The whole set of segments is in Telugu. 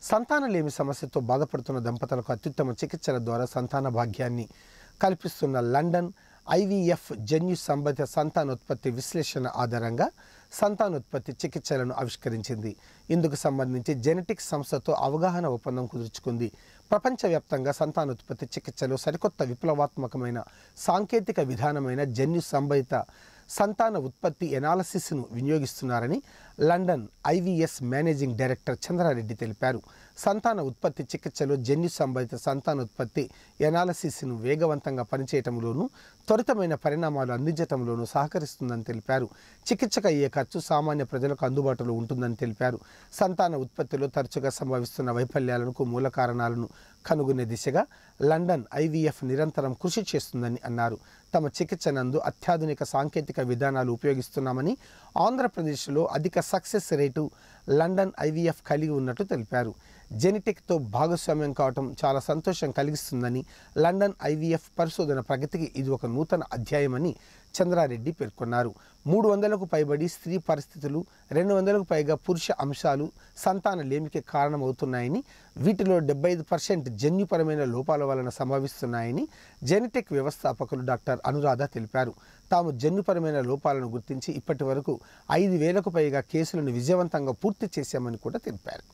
సంతానలేమి సమస్యతో బాధపడుతున్న దంపతులకు అత్యుత్తమ చికిత్సల ద్వారా సంతాన భాగ్యాన్ని కల్పిస్తున్న లండన్ ఐవీఎఫ్ జన్యు సంబంధిత సంతానోత్పత్తి విశ్లేషణ ఆధారంగా సంతానోత్పత్తి చికిత్సలను ఆవిష్కరించింది ఇందుకు సంబంధించి జెనెటిక్స్ సంస్థతో అవగాహన ఒప్పందం కుదుర్చుకుంది ప్రపంచవ్యాప్తంగా సంతానోత్పత్తి చికిత్సలో సరికొత్త విప్లవాత్మకమైన సాంకేతిక విధానమైన జన్యు సంబంధిత సంతాన ఉత్పత్తి ఎనాలసిస్ను వినియోగిస్తున్నారని London IVS managing director Chandra Reddy తెలిపారు సంతాన ఉత్పత్తి చికిత్సలో జన్యు సంబంధిత సంతానోత్పత్తి ఎనాలసిస్ను వేగవంతంగా పనిచేయటంలోనూ త్వరితమైన పరిణామాలు అందించటంలోనూ సహకరిస్తుందని తెలిపారు చికిత్సకు అయ్యే ఖర్చు సామాన్య ప్రజలకు అందుబాటులో ఉంటుందని తెలిపారు సంతాన ఉత్పత్తిలో తరచుగా సంభవిస్తున్న వైఫల్యాలకు మూల కారణాలను కనుగొనే దిశగా లండన్ ఐవీఎఫ్ నిరంతరం కృషి చేస్తుందని అన్నారు తమ చికిత్స నందు అత్యాధునిక సాంకేతిక విధానాలు ఉపయోగిస్తున్నామని ఆంధ్రప్రదేశ్లో అధిక సక్సెస్ రేటు లండన్ ఐవీఎఫ్ కలిగి ఉన్నట్టు తెలిపారు జెనెటిక్తో భాగస్వామ్యం కావటం చాలా సంతోషం కలిగిస్తుందని లండన్ ఐవీఎఫ్ పరిశోధన ప్రగతికి ఇది ఒక నూతన అధ్యాయమని చంద్రారెడ్డి పేర్కొన్నారు మూడు వందలకు పైబడి స్త్రీ పరిస్థితులు రెండు వందలకు పైగా పురుష అంశాలు సంతాన లేమికి కారణమవుతున్నాయని వీటిలో డెబ్బై ఐదు పర్సెంట్ జన్యుపరమైన లోపాల వలన సంభవిస్తున్నాయని జెనెటిక్ వ్యవస్థాపకులు డాక్టర్ అనురాధ తెలిపారు తాము జన్యుపరమైన లోపాలను గుర్తించి ఇప్పటి వరకు ఐదు వేలకు పైగా కేసులను విజయవంతంగా పూర్తి చేశామని కూడా తెలిపారు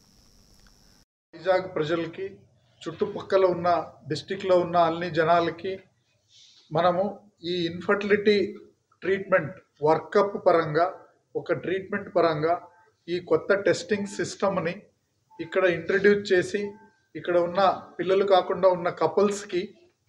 వైజాగ్ ప్రజలకి చుట్టుపక్కల ఉన్న డిస్టిక్లో ఉన్న అన్ని జనాలకి మనము ఈ ఇన్ఫర్టిలిటీ ట్రీట్మెంట్ వర్కప్ పరంగా ఒక ట్రీట్మెంట్ పరంగా ఈ కొత్త టెస్టింగ్ సిస్టమ్ని ఇక్కడ ఇంట్రడ్యూస్ చేసి ఇక్కడ ఉన్న పిల్లలు కాకుండా ఉన్న కపుల్స్కి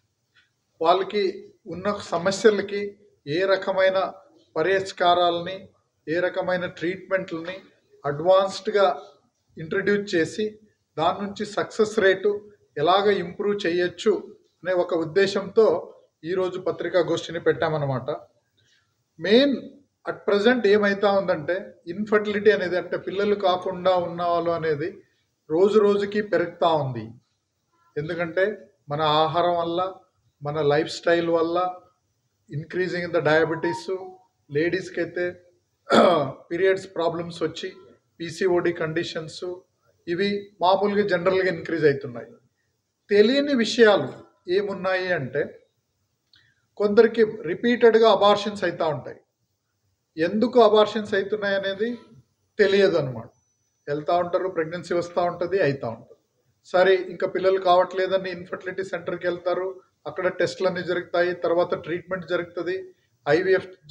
వాళ్ళకి ఉన్న సమస్యలకి ఏ రకమైన పరిష్కారాలని ఏ రకమైన ట్రీట్మెంట్లని అడ్వాన్స్డ్గా ఇంట్రడ్యూస్ చేసి దాని నుంచి సక్సెస్ రేటు ఎలాగ ఇంప్రూవ్ చేయొచ్చు అనే ఒక ఉద్దేశంతో ఈరోజు పత్రికా గోష్ఠిని పెట్టామన్నమాట మెయిన్ అట్ ప్రజెంట్ ఏమైతా ఉందంటే ఇన్ఫర్టిలిటీ అనేది అంటే పిల్లలు కాకుండా ఉన్న వాళ్ళు అనేది రోజు రోజుకి పెరుగుతూ ఉంది ఎందుకంటే మన ఆహారం వల్ల మన లైఫ్ స్టైల్ వల్ల ఇంక్రీజింగ్ ఇన్ ద డయాబెటీస్ లేడీస్కి అయితే పీరియడ్స్ ప్రాబ్లమ్స్ వచ్చి పీసీఓడి కండిషన్స్ ఇవి మామూలుగా జనరల్గా ఇంక్రీజ్ అవుతున్నాయి తెలియని విషయాలు ఏమున్నాయి అంటే కొందరికి రిపీటెడ్గా అబార్షన్స్ అవుతూ ఉంటాయి ఎందుకు అబార్షన్స్ అవుతున్నాయి అనేది తెలియదు అనమాట వెళ్తూ ఉంటారు ప్రెగ్నెన్సీ వస్తూ ఉంటుంది అవుతూ ఉంటుంది సరే ఇంకా పిల్లలు కావట్లేదని ఇన్ఫర్టిలిటీ సెంటర్కి వెళ్తారు అక్కడ టెస్ట్లు అన్నీ జరుగుతాయి తర్వాత ట్రీట్మెంట్ జరుగుతుంది ఐవీఎఫ్